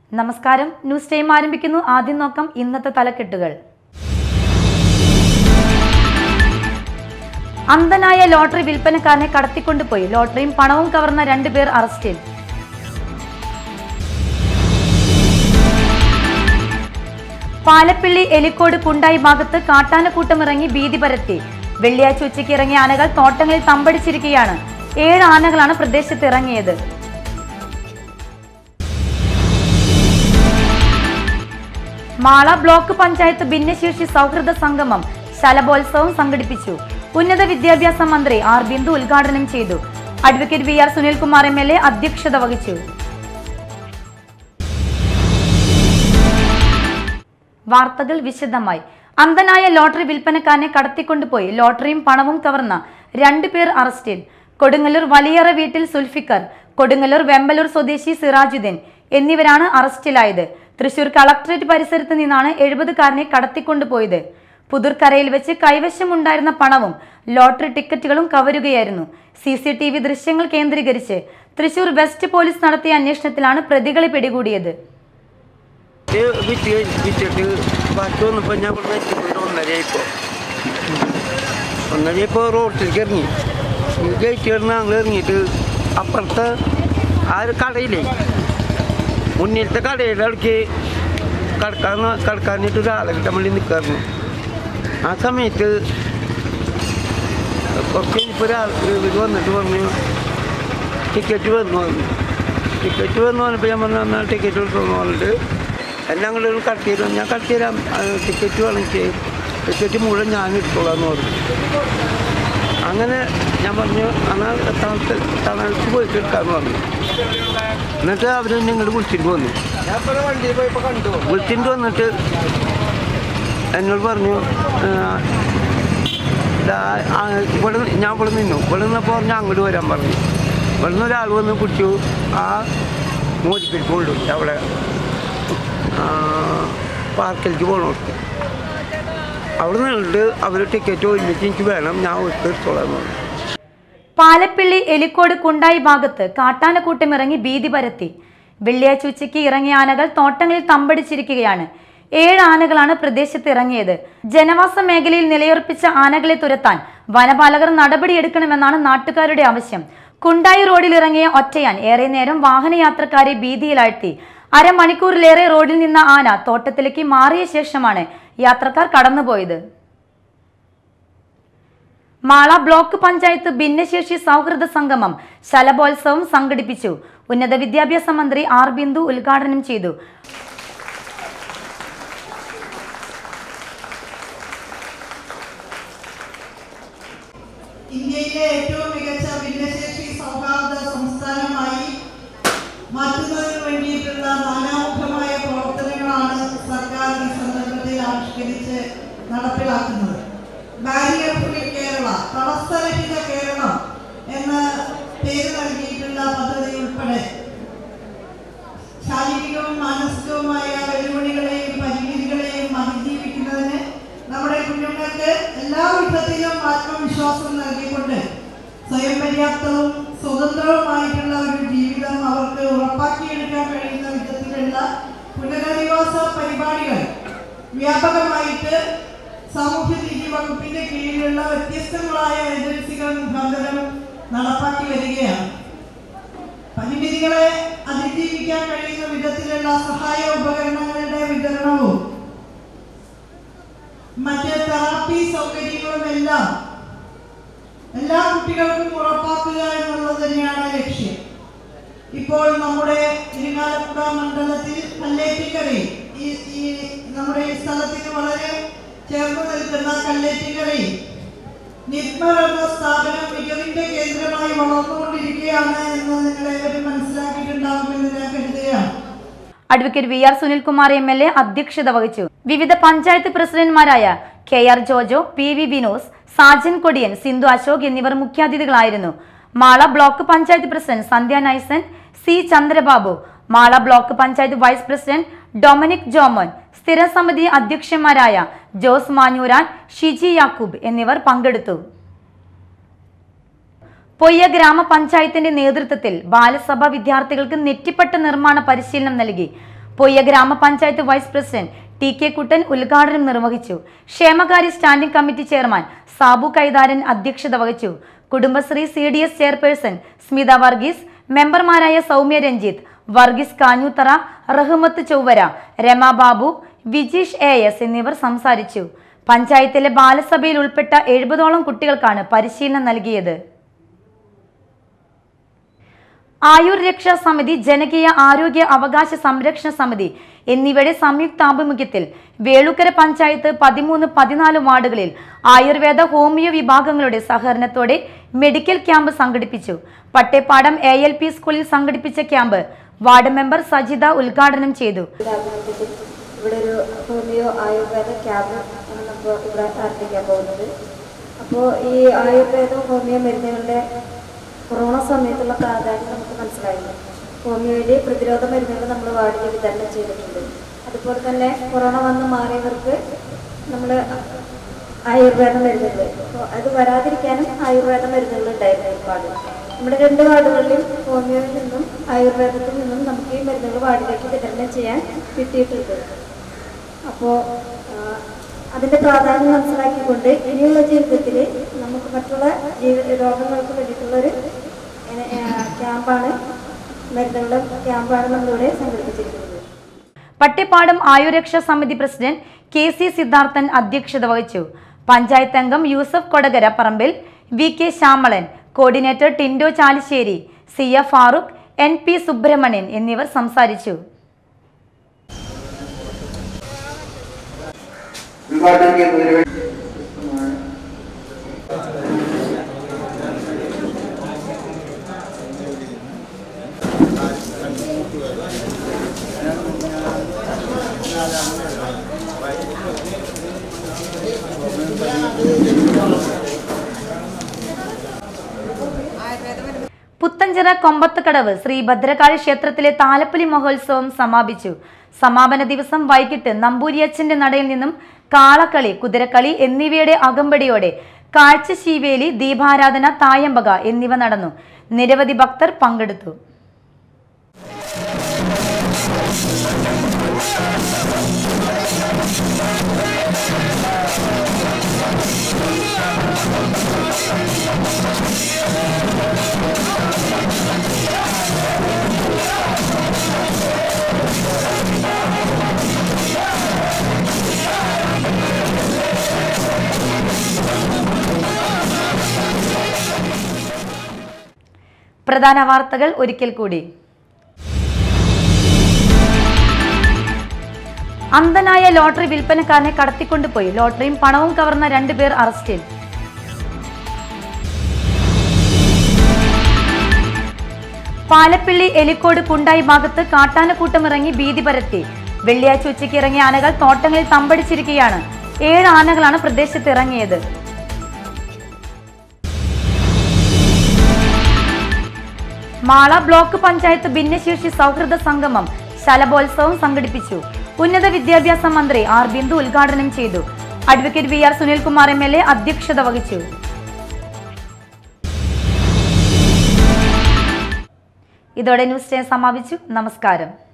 നമസ്കാരം news time ആരംഭിക്കുന്നു ആദ്യം നോക്കാം ഇന്നത്തെ തലക്കെട്ടുകൾ അന്ധനായ ലോട്ടറി വിൽപ്പനക്കാരനെ കടത്തിക്കൊണ്ടുപോയി ലോട്ടറിയും പണവും കവർന്ന രണ്ടുപേർ അറസ്റ്റിൽ പാലപ്പിള്ളി എലിക്കോട് കുണ്ടായി ഭാഗത്ത് കാട്ടാനക്കൂട്ടം ഇറങ്ങി ഭീതി പരത്തി വെള്ളിയാഴ്ച ഉച്ചയ്ക്ക് ഇറങ്ങിയ ആനകൾ തോട്ടങ്ങളിൽ തമ്പടിച്ചിരിക്കുകയാണ് ഏഴ് ആനകളാണ് പ്രദേശത്ത് ഇറങ്ങിയത് മാള ബ്ലോക്ക് പഞ്ചായത്ത് ഭിന്നശേഷി സൗഹൃദ സംഗമം ശലഭോത്സവം സംഘടിപ്പിച്ചു ഉന്നത വിദ്യാഭ്യാസ മന്ത്രി ആർ ബിന്ദു ഉദ്ഘാടനം ചെയ്തു advocate V R Sunilkumar M L A അധ്യക്ഷത വഹിച്ചു വാർത്തകൾ വിശദമായി അന്ധനായ ലോട്ടറി വിൽപ്പനക്കാരനെ കടത്തിക്കൊണ്ടുപോയി ലോട്ടറിയും പണവും കവർന്ന രണ്ടുപേർ അറസ്റ്റിൽ കൊടുങ്ങല്ലൂർ വലിയറ വീട്ടിൽ സുൽഫിക്കർ കൊടുങ്ങല്ലൂർ വെമ്പലൂർ സ്വദേശി സിറാജുദ്ദീൻ എന്നിവരാണ് അറസ്റ്റിലായത് തൃശൂർ കളക്ടറേറ്റ് പരിസരത്ത് നിന്നാണ് എഴുപതുകാരനെ കടത്തിക്കൊണ്ടുപോയത് പുതുർക്കരയിൽ വെച്ച് കൈവശമുണ്ടായിരുന്ന പണവും ലോട്ടറി ടിക്കറ്റുകളും കവരുകയായിരുന്നു സി സി ടി വി ദൃശ്യങ്ങൾ കേന്ദ്രീകരിച്ച് തൃശൂർ വെസ്റ്റ് പോലീസ് നടത്തിയ അന്വേഷണത്തിലാണ് പ്രതികളെ പിടികൂടിയത് ഇത് വിറ്റ് കഴിഞ്ഞ് വിറ്റിട്ട് ബാക്കി വന്നപ്പോൾ ഞാൻ ഇവിടെ എത്തിക്കൊണ്ട് ഒന്നരയായിപ്പോൾ ഒന്നരയപ്പോൾ റോഡിലേക്ക് ഇറങ്ങി ഈ ഗേറ്റ് കിടന്ന് ഞങ്ങൾ ഇറങ്ങിയിട്ട് അപ്പുറത്ത് ആ ഒരു കടയില്ലേ മുന്നിലത്തെ കടയുടെ അടുക്ക് കടക്കാൻ കടക്കാനായിട്ട് ഒരാളെ കിട്ടാൻ വേണ്ടി നിൽക്കായിരുന്നു ആ സമയത്ത് കുറച്ച് കഴിഞ്ഞപ്പോൾ ഒരാൾ ഇത് വന്നിട്ട് പറഞ്ഞു ടിക്കറ്റ് വന്നു പറഞ്ഞു ടിക്കറ്റ് വന്നു പറഞ്ഞപ്പോൾ ഞാൻ പറഞ്ഞു എന്നാൽ ടിക്കറ്റ് എടുത്തോന്ന് പറഞ്ഞിട്ട് എന്നെ അങ്ങോട്ട് കട്ട് ചെയ്തു ഞാൻ കട്ട് തരാം അത് ടിക്കറ്റ് വേണമെങ്കിൽ ടിക്കറ്റ് മുഴുവൻ ഞാൻ എടുത്തോളാം എന്ന് പറഞ്ഞു അങ്ങനെ ഞാൻ പറഞ്ഞു എന്നാൽ തണുത്ത് തണുത്ത് പോയിട്ട് എടുക്കാമെന്ന് പറഞ്ഞു എന്നിട്ട് അവർ ഇങ്ങോട്ട് വിളിച്ചിട്ട് വന്നു വിളിച്ചിട്ട് വന്നിട്ട് എന്നോട് പറഞ്ഞു ആ, ദാ, ആ, ഇവിടെ ഞാൻ ഇവിടെ നിന്നു ഇവിടെ നിന്നപ്പോൾ പറഞ്ഞു അങ്ങോട്ട് വരാൻ പറഞ്ഞു ഇവിടെ നിന്ന് ഒരാൾ വന്ന് പിടിച്ചു ആ മോദിപ്പിൽ കൊണ്ടു അവിടെ ആ, പാർക്കിലേക്ക് പോകണോട്ട് അവിടെ നിന്നിട്ട് അവർ ടിക്കറ്റ് ഒരുമിച്ച് എനിക്ക് വേണം ഞാൻ ഒരിക്കൽ എടുത്തോളാം എന്ന് പറഞ്ഞു പാലപ്പിള്ളി എലിക്കോട് കുണ്ടായി ഭാഗത്ത് കാട്ടാനക്കൂട്ടം ഇറങ്ങി ഭീതി പരത്തി വെള്ളിയാഴ്ച ഉച്ചയ്ക്ക് ഇറങ്ങിയ ആനകൾ തോട്ടങ്ങളിൽ തമ്പടിച്ചിരിക്കുകയാണ് ഏഴ് ആനകളാണ് പ്രദേശത്ത് ഇറങ്ങിയത് ജനവാസ മേഖലയിൽ നിലയുറപ്പിച്ച ആനകളെ തുരത്താൻ വനപാലകർ നടപടിയെടുക്കണമെന്നാണ് നാട്ടുകാരുടെ ആവശ്യം കുണ്ടായി റോഡിൽ ഇറങ്ങിയ ഒറ്റയാൻ ഏറെ നേരം വാഹനയാത്രക്കാരെ ഭീതിയിലാഴ്ത്തി അരമണിക്കൂറിലേറെ റോഡിൽ നിന്ന ആന തോട്ടത്തിലേക്ക് മാറിയ ശേഷമാണ് യാത്രക്കാർ കടന്നുപോയത് മാള ബ്ലോക്ക് പഞ്ചായത്ത് ഭിന്നശേഷി സൗഹൃദ സംഗമം ശലഭോത്സവം സംഘടിപ്പിച്ചു ഉന്നത വിദ്യാഭ്യാസ മന്ത്രി ആർ ബിന്ദു ഉദ്ഘാടനം ചെയ്തു ഇന്ത്യയിലെ ഏറ്റവും മികച്ച ഭിന്നശേഷി സൗഹാർദ്ദ സംസ്ഥാനമായി മാറ്റുന്നതിന് വേണ്ടിയിട്ടുള്ള നാനാമുഖമായ പ്രവർത്തനങ്ങളാണ് സർക്കാർ ഈ സന്ദർഭത്തിൽ ആവിഷ്കരിച്ച് നടപ്പിലാക്കുന്നത് ബാരിയർ ഫ്രീ കേരള തടസ്സരഹിത കേരളം എന്ന പേര് നൽകിയിട്ടുള്ള പദ്ധതി ഉൾപ്പെടെ ശാരീരികവും മാനസികവുമായ വെല്ലുവിളികളെയും പരിമിതികളെയും അതിജീവിക്കുന്നതിന് നമ്മുടെ കുഞ്ഞുങ്ങൾക്ക് എല്ലാ വിധത്തിലും ആത്മവിശ്വാസം നൽകിക്കൊണ്ട് സ്വയം പര്യാപ്തവും സ്വതന്ത്രവുമായിട്ടുള്ള ഒരു ജീവിതം അവർക്ക് ഉറപ്പാക്കിയെടുക്കാൻ കഴിയുന്ന വിധത്തിലുള്ള പുനരധിവാസ പരിപാടികൾ വ്യാപകമായിട്ട് സാമൂഹ്യനീതി വകുപ്പിന്റെ കീഴിലുള്ള വ്യത്യസ്തങ്ങളായ ഏജൻസികൾ മുഖാന്തരം നടപ്പാക്കി വരികയാണ് പരിമിതികളെ അതിജീവിക്കാൻ കഴിയുന്ന വിധത്തിലുള്ള സഹായ ഉപകരണങ്ങളുടെ വിതരണവും മറ്റ് തെറാപ്പി സൗകര്യങ്ങളും എല്ലാം എല്ലാ കുട്ടികൾക്കും ഉറപ്പാക്കുക എന്നുള്ളത് തന്നെയാണ് ലക്ഷ്യം ഇപ്പോൾ നമ്മുടെ ഇരിങ്ങാലക്കുട മണ്ഡലത്തിൽ കല്ലേറ്റിക്കരയിൽ ഈ ഈ നമ്മുടെ ഈ സ്ഥലത്തിന് വളരെ ചേർന്ന് നിൽക്കുന്ന കല്ലേറ്റിക്കരയിൽ നിത്മർ എന്ന സ്ഥാപനം മികവിന്റെ കേന്ദ്രമായി വളർന്നുകൊണ്ടിരിക്കുകയാണ് എന്ന് നിങ്ങളേവരും മനസ്സിലാക്കിയിട്ടുണ്ടാകുമെന്ന് ഞാൻ കരുതുകയാണ് advocate V R Sunilkumar M L A അധ്യക്ഷത വഹിച്ചു വിവിധ പഞ്ചായത്ത് പ്രസിഡന്റുമാരായ K R Jojo P V Vinos Sajan Kodiyan Sindhu Ashok എന്നിവർ മുഖ്യാതിഥികളായിരുന്നു Mala block panchayat president Sandhya Naisan C Chandrababu Mala block panchayat vice president Dominic Jomon സ്ഥിരം സമിതി അധ്യക്ഷന്മാരായ ജോസ് മാഞ്ഞൂരാൻ ഷിജി യാക്കൂബ് എന്നിവർ പങ്കെടുത്തു പൊയ്യ ഗ്രാമപഞ്ചായത്തിന്റെ നേതൃത്വത്തിൽ ബാലസഭ വിദ്യാർത്ഥികൾക്ക് നെറ്റിപ്പട്ട നിർമ്മാണ പരിശീലനം നൽകി പൊയ്യ ഗ്രാമപഞ്ചായത്ത് vice president T K Kuttan ഉദ്ഘാടനം നിർവഹിച്ചു ക്ഷേമകാര്യ standing committee chairman Sabu Kaitharan അധ്യക്ഷത വഹിച്ചു Kudumbashree C D S chairperson Smitha Varghese മെമ്പർമാരായ സൗമ്യ രഞ്ജിത്ത് വർഗീസ് കാഞ്ഞൂത്തറ റഹ്മത്ത് ചൊവ്വര രമ ബാബു വിജീഷ് എ എസ് എന്നിവർ സംസാരിച്ചു പഞ്ചായത്തിലെ ബാലസഭയിൽ ഉൾപ്പെട്ട എഴുപതോളം കുട്ടികൾക്കാണ് പരിശീലനം നൽകിയത് ആയുർ രക്ഷാ സമിതി ജനകീയ ആരോഗ്യ അവകാശ സംരക്ഷണ സമിതി എന്നിവയുടെ സംയുക്താഭിമുഖ്യത്തിൽ വേളുക്കര പഞ്ചായത്ത് പതിമൂന്ന് പതിനാല് വാർഡുകളിൽ ആയുർവേദ ഹോമിയോ വിഭാഗങ്ങളുടെ സഹകരണത്തോടെ മെഡിക്കൽ ക്യാമ്പ് സംഘടിപ്പിച്ചു പട്ടേപ്പാടം എ എൽ പി സ്കൂളിൽ സംഘടിപ്പിച്ച ക്യാമ്പ് വാർഡ് മെമ്പർ സജിത ഉദ്ഘാടനം ചെയ്തു ആഭിമുഖ്യത്തിൽ ഇവിടെ ഒരു ഹോമിയോ ആയുർവേദ ക്യാമ്പ് ആണ് നമ്മൾ ഇവിടെ ആരംഭിക്കാൻ പോകുന്നത് അപ്പോൾ ഈ ആയുർവേദ ഹോമിയോ മരുന്നുകളുടെ കൊറോണ സമയത്തുള്ള പ്രാധാന്യം നമുക്ക് മനസ്സിലായി ഹോമിയോയിലെ പ്രതിരോധ മരുന്നുകൾ നമ്മൾ വാർഡിൽ വിതരണം ചെയ്തിട്ടുണ്ട് അതുപോലെ തന്നെ കൊറോണ വന്ന് മാറിയവർക്ക് നമ്മൾ ആയുർവേദ മരുന്നുകൾ അപ്പോൾ അത് വരാതിരിക്കാനും ആയുർവേദ മരുന്നുകൾ ഉണ്ടായിരുന്നു ഒരുപാട് നമ്മുടെ രണ്ട് വാർഡുകളിലും ഹോമിയോയിൽ നിന്നും ആയുർവേദത്തിൽ നിന്നും നമുക്ക് ഈ മരുന്നുകൾ വാർഡിലേക്ക് വിതരണം ചെയ്യാൻ കിട്ടിയിട്ടുണ്ട് അപ്പോൾ അതിൻ്റെ പ്രാധാന്യം മനസ്സിലാക്കിക്കൊണ്ട് ഇനിയുള്ള ജീവിതത്തിൽ നമുക്ക് മറ്റുള്ള ജീവിത രോഗങ്ങൾക്ക് വേണ്ടിയിട്ടുള്ളൊരു ഏ, ക്യാമ്പാണ് മരുന്നുകളുടെ ക്യാമ്പാണ് നമ്മളിവിടെ സംഘടിപ്പിച്ചിരിക്കുന്നത് പട്ടിപ്പാടം ആയുരക്ഷാ സമിതി പ്രസിഡന്റ് കെ സി സിദ്ധാർത്ഥൻ അധ്യക്ഷത വഹിച്ചു പഞ്ചായത്ത് അംഗം Yusuf Kodakara Parambil V K Shyamalan coordinator Tindo Chalissery C F Farooq N P Subrahmanyan എന്നിവർ സംസാരിച്ചു उद्घाटन के पूरे പുത്തഞ്ചിറ കൊമ്പത്തുകടവ് ശ്രീ ഭദ്രകാളി ക്ഷേത്രത്തിലെ താലപ്പൊലി മഹോത്സവം സമാപിച്ചു സമാപന ദിവസം വൈകിട്ട് നമ്പൂരിയച്ഛന്റെ നടയിൽ നിന്നും കാളക്കളി കുതിരക്കളി എന്നിവയുടെ അകമ്പടിയോടെ കാഴ്ചശീവേലി ദീപാരാധന തായമ്പക എന്നിവ നടന്നു നിരവധി ഭക്തർ പങ്കെടുത്തു പ്രധാന വാർത്തകൾ ഒരിക്കൽ കൂടി അന്ധനായ ലോട്ടറി വിൽപ്പനക്കാരനെ കടത്തിക്കൊണ്ടുപോയി ലോട്ടറിയും പണവും കവർന്ന രണ്ടുപേർ അറസ്റ്റിൽ പാലപ്പിള്ളി എലിക്കോട് കുണ്ടായി ഭാഗത്ത് കാട്ടാനക്കൂട്ടം ഇറങ്ങി ഭീതി പരത്തി വെള്ളിയാഴ്ച ഉച്ചയ്ക്ക് ഇറങ്ങിയ ആനകൾ തോട്ടങ്ങളിൽ തമ്പടിച്ചിരിക്കുകയാണ് ഏഴ് ആനകളാണ് പ്രദേശത്ത് ഇറങ്ങിയത് മാള ബ്ലോക്ക് പഞ്ചായത്ത് ഭിന്നശേഷി സൗഹൃദ സംഗമം ശലഭോത്സവം സംഘടിപ്പിച്ചു ഉന്നത വിദ്യാഭ്യാസ മന്ത്രി ആർ ബിന്ദു ഉദ്ഘാടനം ചെയ്തു advocate V R Sunilkumar M L A അധ്യക്ഷത വഹിച്ചു ഇതോടെ ന്യൂസ് ഡേ സമാപിച്ചു നമസ്കാരം